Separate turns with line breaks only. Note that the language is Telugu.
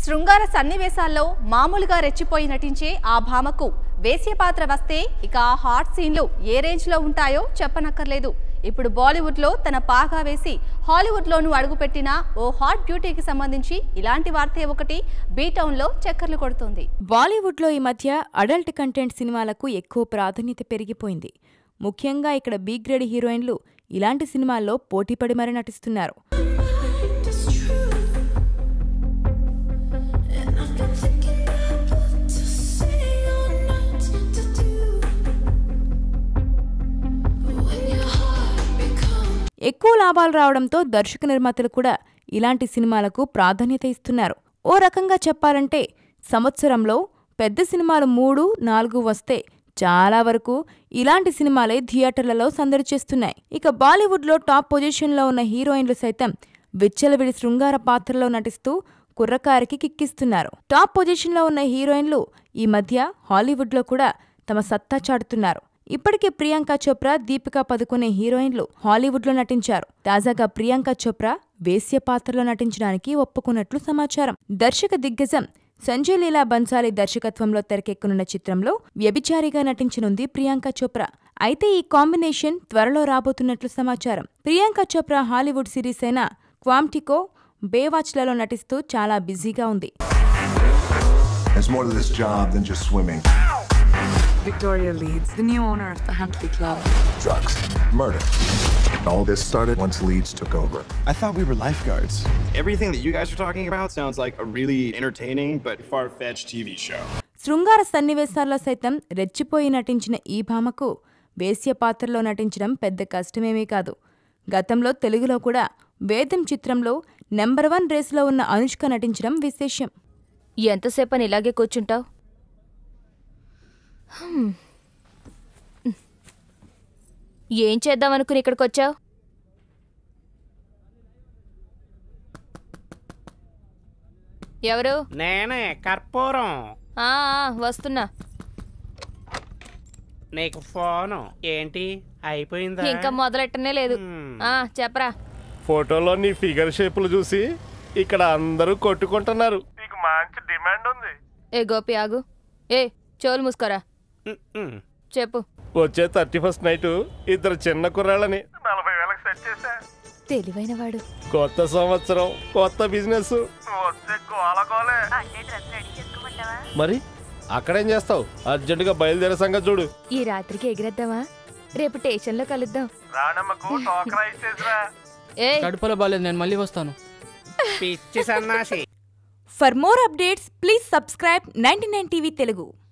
శృంగార సన్నివేశాల్లో మామూలుగా రెచ్చిపోయి నటించే ఆ భామకు వేశ్య పాత్ర వస్తే ఇక ఆ హాట్ సీన్లు ఏ రేంజ్లో ఉంటాయో చెప్పనక్కర్లేదు ఇప్పుడు బాలీవుడ్లో తన పాగా వేసి హాలీవుడ్లోనూ అడుగుపెట్టిన ఓ హాట్ బ్యూటీకి సంబంధించి ఇలాంటి వార్తే ఒకటి బీటౌన్లో చక్కర్లు కొడుతోంది
బాలీవుడ్లో ఈ మధ్య అడల్ట్ కంటెంట్ సినిమాలకు ఎక్కువ ప్రాధాన్యత పెరిగిపోయింది ముఖ్యంగా ఇక్కడ బీ గ్రేడ్ హీరోయిన్లు ఇలాంటి సినిమాల్లో పోటీపడి మరీ నటిస్తున్నారు
It's true, and I've been thinking about what to say or not to do. When your heart becomes
ఎక్కువ లాభాలు రావడంతో దర్శక నిర్మాతలు కూడా ఇలాంటి సినిమాలకు ప్రాధాన్యత ఇస్తున్నారు ఓ రకంగా చెప్పాలంటే సంవత్సరంలో పెద్ద సినిమాలు మూడు నాలుగు వస్తే చాలా వరకు ఇలాంటి సినిమాలే థియేటర్లలో సందడి చేస్తున్నాయి ఇక బాలీవుడ్లో టాప్ పొజిషన్లో ఉన్న హీరోయిన్లు సైతం విచ్చలవిడి శృంగార పాత్రలో నటిస్తూ కుర్రకారికి కిక్కిస్తున్నారు టాప్ పొజిషన్లో ఉన్న హీరోయిన్లు ఈ మధ్య హాలీవుడ్లో కూడా తమ సత్తా చాటుతున్నారు ఇప్పటికే ప్రియాంక చోప్రా దీపికా పదుకునే హీరోయిన్లు హాలీవుడ్లో నటించారు తాజాగా ప్రియాంక చోప్రా వేశ్య పాత్రలో నటించడానికి ఒప్పుకున్నట్లు సమాచారం దర్శక దిగ్గజం సంజయ్ లీలా బన్సాలి దర్శకత్వంలో తెరకెక్కనున్న చిత్రంలో వ్యభిచారిగా నటించనుంది ప్రియాంక చోప్రా అయితే ఈ కాంబినేషన్ త్వరలో రాబోతున్నట్లు సమాచారం ప్రియాంక చోప్రా హాలీవుడ్ సిరీస్ అయిన క్వామ్టికో బేవాచ్లలో నటిస్తూ చాలా బిజీగా ఉంది
There's more to this job than just swimming.
Victoria Leeds, the new owner of the Huntley Club.
Drugs, murder. All this started once Leeds took over.
I thought we were lifeguards.
Everything that you guys are talking about sounds like a really entertaining but far fetched TV show.
శృంగార సన్నివేశాల్లో సైతం రెచ్చిపోయి నటించిన ఈ భామకు వేశ్య పాత్రలో నటించడం పెద్ద కష్టమేమీ కాదు గతంలో తెలుగులో కూడా వేదం చిత్రంలో నెంబర్ వన్ రేసులో ఉన్న అనుష్క నటించడం విశేషం
ఎంతసేపని ఇలాగే కూర్చుంటావు ఏం చేద్దామనుకుని ఇక్కడికొచ్చావు ఎవరు
నేనే కర్పూరం
ఆ, ఆ, వస్తున్నా
నీకు ఫోను ఏంటి అయిపోయిందా
ఇంకా మొదలెట్టనే లేదు ఆ చెప్పరా
ఫోటోలో నీ ఫిగర్ షేపులు చూసి ఇక్కడ అందరూ కొట్టుకుంటున్నారు నీకు మంచి డిమాండ్ ఉంది
ఏ గోపి ఆగు ఏ చెవులు మూసుకోరా
ఉమ్, ఉమ్.
చెప్పు
వచ్చే థర్టీ ఫస్ట్ నైట్ ఇద్దరు చిన్న కుర్రాళ్ళని నలభై వేలకు సెట్ చేశా
తెలివైనవాడు
కొత్త సంవత్సరం కొత్త బిజినెస్ మరి అక్కడేం చేస్తావు అర్జెంటుగా బయలుదేరే సంగతి చూడు
ఈ రాత్రికి ఎగిరేద్దామా రేపు స్టేషన్లో కలుద్దాం ఏ
కడుపులో బాగాలేదు నేను మళ్ళీ వస్తాను
పిచ్చి సన్నాసి
for more updates please subscribe ninety nine TV Telugu